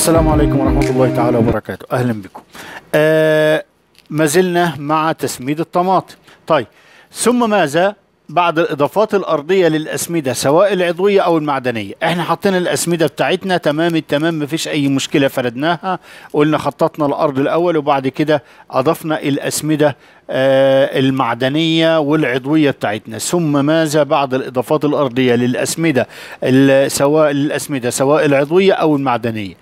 السلام عليكم ورحمة الله تعالى وبركاته أهلا بكم آه ما زلنا مع تسميد الطماطم طيب ثم ماذا بعد الإضافات الأرضية للأسمدة سواء العضوية أو المعدنية احنا حطينا الأسمدة بتاعتنا تمام التمام مفيش أي مشكلة فردناها قلنا خططنا الأرض الأول وبعد كده أضفنا الأسمدة آه المعدنية والعضوية بتاعتنا ثم ماذا بعد الإضافات الأرضية للأسمدة ال- سواء للأسمدة سواء العضوية أو المعدنية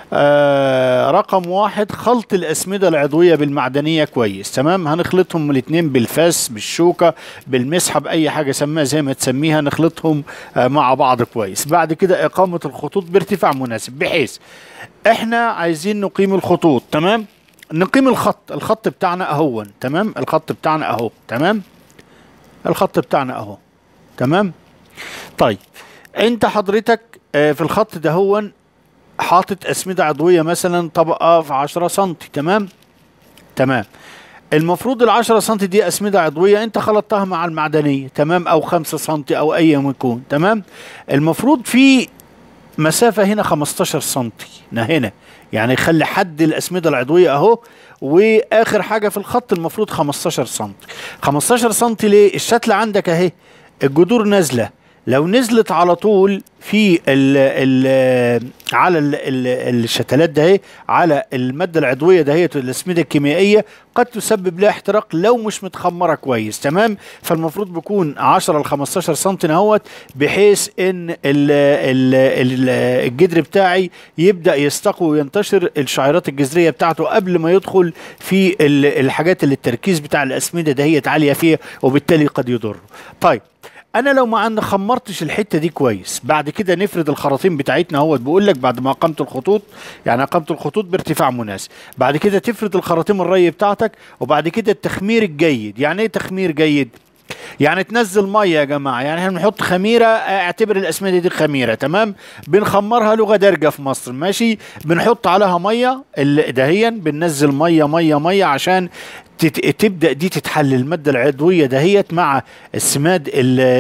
آه رقم واحد خلط الأسمدة العضوية بالمعدنية كويس تمام هنخلطهم الاثنين بالفاس بالشوكة بالمسحة بأي حاجة سميها زي ما تسميها نخلطهم آه مع بعض كويس بعد كده إقامة الخطوط بارتفاع مناسب بحيث احنا عايزين نقيم الخطوط تمام نقيم الخط الخط بتاعنا اهو تمام الخط بتاعنا اهو تمام الخط بتاعنا اهو تمام طيب انت حضرتك آه، في الخط ده هو حاطط اسمده عضويه مثلا طبقه في 10 سم تمام تمام المفروض ال 10 سم دي اسمده عضويه انت خلطتها مع المعدنيه تمام او 5 سم او اي ما يكون تمام المفروض في مسافه هنا 15 سم هنا يعني خلي حد الاسمده العضويه اهو واخر حاجه في الخط المفروض 15 سم 15 سم ليه الشتله عندك اهي الجذور نازله لو نزلت على طول في ال ال على ال ال الشتلات ده اهي، على الماده العضويه دهيت الاسمده الكيميائيه قد تسبب لها احتراق لو مش متخمره كويس تمام فالمفروض بيكون 10 ل 15 سم اهوت بحيث ان ال ال ال الجدر بتاعي يبدا يستقوي وينتشر الشعيرات الجذريه بتاعته قبل ما يدخل في ال- الحاجات اللي التركيز بتاع الاسمده دهيت عاليه فيها وبالتالي قد يضر طيب انا لو ما عندي خمرتش الحته دي كويس بعد كده نفرد الخراطيم بتاعتنا اهوت بقول لك بعد ما اقمت الخطوط يعني اقمت الخطوط بارتفاع مناسب بعد كده تفرد الخراطيم الري بتاعتك وبعد كده التخمير الجيد يعني ايه تخمير جيد يعني تنزل ميه يا جماعه يعني احنا بنحط خميره اه، اعتبر الاسمده دي خميره تمام بنخمرها لغه دارجه في مصر ماشي بنحط عليها ميه ال- دهيا بننزل ميه ميه ميه عشان تت- تبدا دي تتحلل الماده العضويه دهيت مع السماد ال-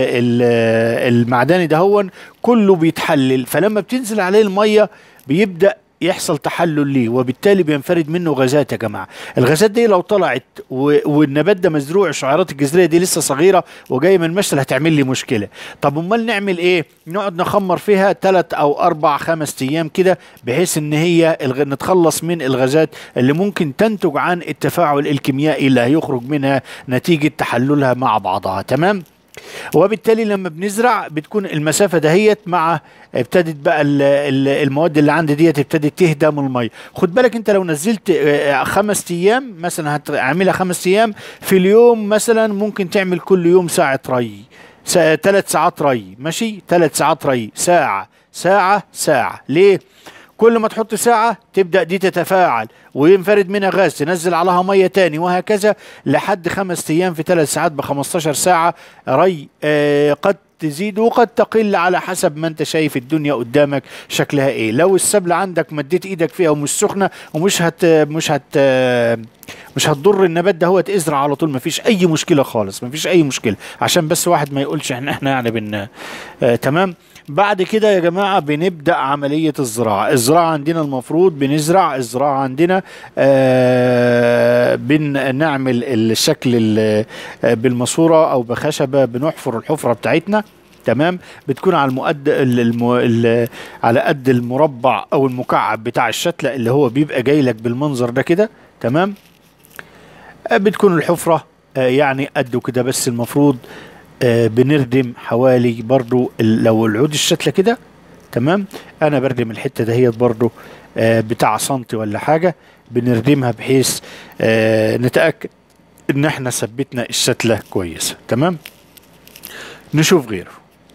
ال- المعدني دهون كله بيتحلل فلما بتنزل عليه الميه بيبدا يحصل تحلل ليه وبالتالي بينفرد منه غازات يا جماعه الغازات دي لو طلعت و... والنبات ده مزروع الشعيرات الجذريه دي لسه صغيره وجايه من المشتل هتعمل لي مشكله طب امال نعمل ايه نقعد نخمر فيها ثلاث او اربع خمس ايام كده بحيث ان هي الغ... نتخلص من الغازات اللي ممكن تنتج عن التفاعل الكيميائي اللي هيخرج منها نتيجه تحللها مع بعضها تمام وبالتالي لما بنزرع بتكون المسافه دهيت مع ابتدت بقى ال- ال- المواد اللي عندي ديت ابتدت تهدى من الميه خد بالك انت لو نزلت آه، خمس ايام مثلا هتعملها خمس ايام في اليوم مثلا ممكن تعمل كل يوم ساعه ري ثلاث ساعات ري ماشي ثلاث ساعات ري ساعه ساعه ساعه ليه كل ما تحط ساعة تبدأ دي تتفاعل وينفرد منها غاز تنزل عليها مية تاني وهكذا لحد خمس أيام في ثلاث ساعات ب 15 ساعة ري آه قد تزيد وقد تقل على حسب ما انت شايف الدنيا قدامك شكلها ايه لو السبلة عندك مديت ايدك فيها ومش سخنة ومش هت مش هت مش هتضر النبات ده هو تزرع على طول مفيش اي مشكلة خالص مفيش اي مشكلة عشان بس واحد ما يقولش احنا احنا يعني بن آه تمام بعد كده يا جماعة بنبدأ عملية الزراعة الزراعة عندنا المفروض بنزرع الزراعة عندنا آه بنعمل الشكل ال- آه، بالماسورة أو بخشبة بنحفر الحفرة بتاعتنا تمام بتكون على المؤد ال- الم... ال... على قد المربع او المكعب بتاع الشتله اللي هو بيبقى جاي لك بالمنظر ده كده تمام آه، بتكون الحفره آه، يعني قده كده بس المفروض آه، بنردم حوالي برضو ال- لو العود الشتله كده تمام انا بردم الحته دهيت برضو آه، بتاع سنتي ولا حاجه بنردمها بحيث آه، نتاكد ان احنا ثبتنا الشتله كويسه تمام نشوف غيره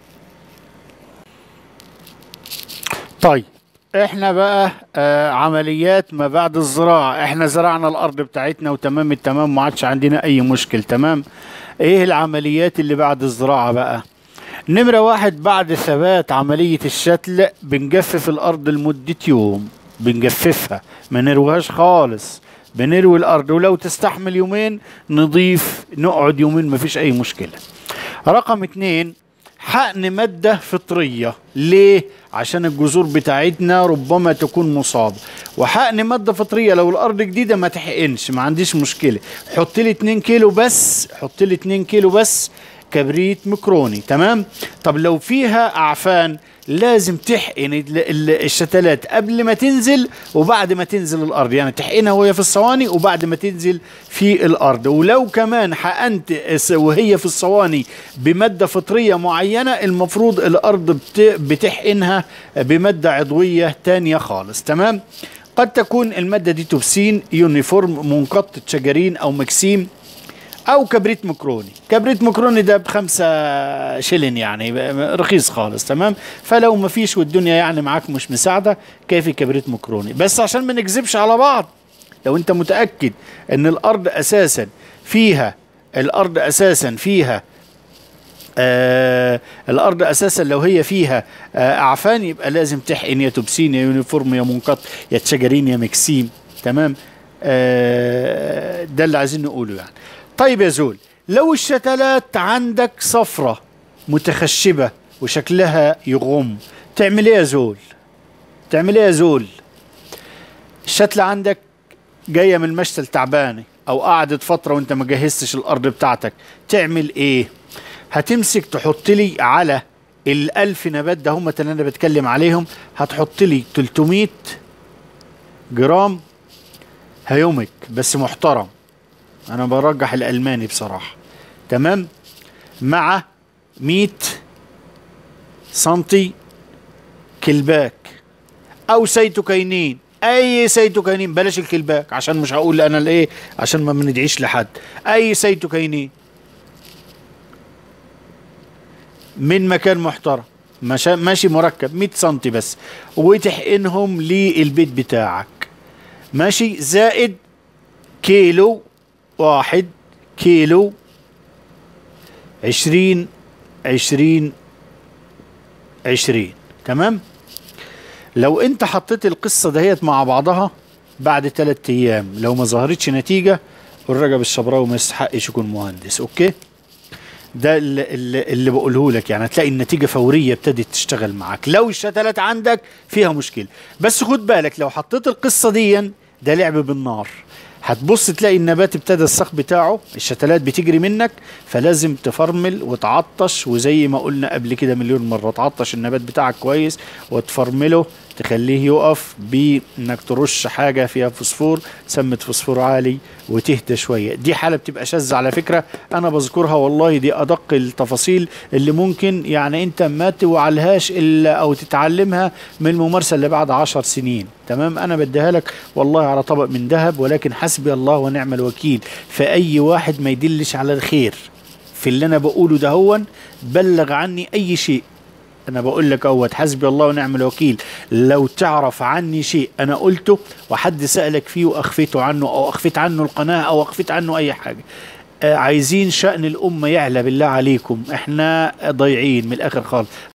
طيب احنا بقى آه عمليات ما بعد الزراعة احنا زرعنا الارض بتاعتنا وتمام التمام ما عادش عندنا اي مشكل تمام ايه العمليات اللي بعد الزراعة بقى نمرة واحد بعد ثبات عملية الشتل بنجفف الارض لمدة يوم بنجففها ما نرويهاش خالص بنروي الارض ولو تستحمل يومين نضيف نقعد يومين مفيش اي مشكلة رقم اتنين حقن مادة فطرية ليه؟ عشان الجذور بتاعتنا ربما تكون مصابة وحقن مادة فطرية لو الأرض جديدة ما تحقنش ما عنديش مشكلة حط لي 2 كيلو بس حط لي 2 كيلو بس كبريت مكروني تمام طب لو فيها أعفان لازم تحقن ال- ال- الشتلات قبل ما تنزل وبعد ما تنزل الارض يعني تحقنها وهي في الصواني وبعد ما تنزل في الارض ولو كمان حقنت الس- وهي في الصواني بماده فطريه معينه المفروض الارض بت- بتحقنها بماده عضويه تانية خالص تمام قد تكون الماده دي توبسين يونيفورم منقط شجرين او مكسيم او كبريت مكروني كبريت مكروني ده بخمسة شلن يعني ب- رخيص خالص تمام فلو ما فيش والدنيا يعني معاك مش مساعدة كافي كبريت مكروني بس عشان ما نكذبش على بعض لو انت متأكد ان الارض اساسا فيها الارض اساسا فيها آه الارض اساسا لو هي فيها آه اعفان يبقى لازم تحقن يا توبسين يا يونيفورم يا منقط يا تشجرين يا مكسيم تمام آه ده اللي عايزين نقوله يعني طيب يا زول لو الشتلات عندك صفرة متخشبة وشكلها يغم تعمل ايه يا زول تعمل ايه يا زول الشتلة عندك جاية من المشتل تعبانة او قعدت فترة وانت ما جهزتش الارض بتاعتك تعمل ايه هتمسك تحط لي على الألف نبات ده هم اللي انا بتكلم عليهم هتحط لي 300 جرام هيومك بس محترم انا برجح الالماني بصراحه تمام مع 100 سنتي كلباك او سيتوكاينين اي سيتوكاينين بلاش الكلباك عشان مش هقول انا الايه عشان ما بندعيش لحد اي سيتوكاينين من مكان محترم مشا- ماشي مركب 100 سنتي بس وتحقنهم للبيت بتاعك ماشي زائد كيلو واحد كيلو عشرين عشرين عشرين تمام لو انت حطيت القصة دهيت مع بعضها بعد ثلاثة ايام لو ما ظهرتش نتيجة الرجب الشبراوي ما يستحقش يكون مهندس اوكي ده اللي, اللي, اللي بقوله لك يعني هتلاقي النتيجة فورية ابتدت تشتغل معاك لو الشتلات عندك فيها مشكلة بس خد بالك لو حطيت القصة دي ده لعب بالنار هتبص تلاقي النبات ابتدى الساق بتاعه الشتلات بتجري منك فلازم تفرمل وتعطش وزي ما قلنا قبل كده مليون مرة تعطش النبات بتاعك كويس وتفرمله تخليه يقف بانك ترش حاجة فيها فوسفور سمة فوسفور عالي وتهدى شوية دي حالة بتبقى شاذة على فكرة انا بذكرها والله دي ادق التفاصيل اللي ممكن يعني انت ما توعلهاش الا او تتعلمها من الممارسة اللي بعد عشر سنين تمام انا بديها لك والله على طبق من ذهب ولكن حسبي الله ونعم الوكيل فاي واحد ما يدلش على الخير في اللي انا بقوله ده هو بلغ عني اي شيء انا بقول لك اهوت حسبي الله ونعم الوكيل لو تعرف عني شيء انا قلته وحد سالك فيه واخفيته عنه او اخفيت عنه القناه او اخفيت عنه اي حاجه آه عايزين شأن الأمة يعلى بالله عليكم احنا ضايعين من الآخر خالص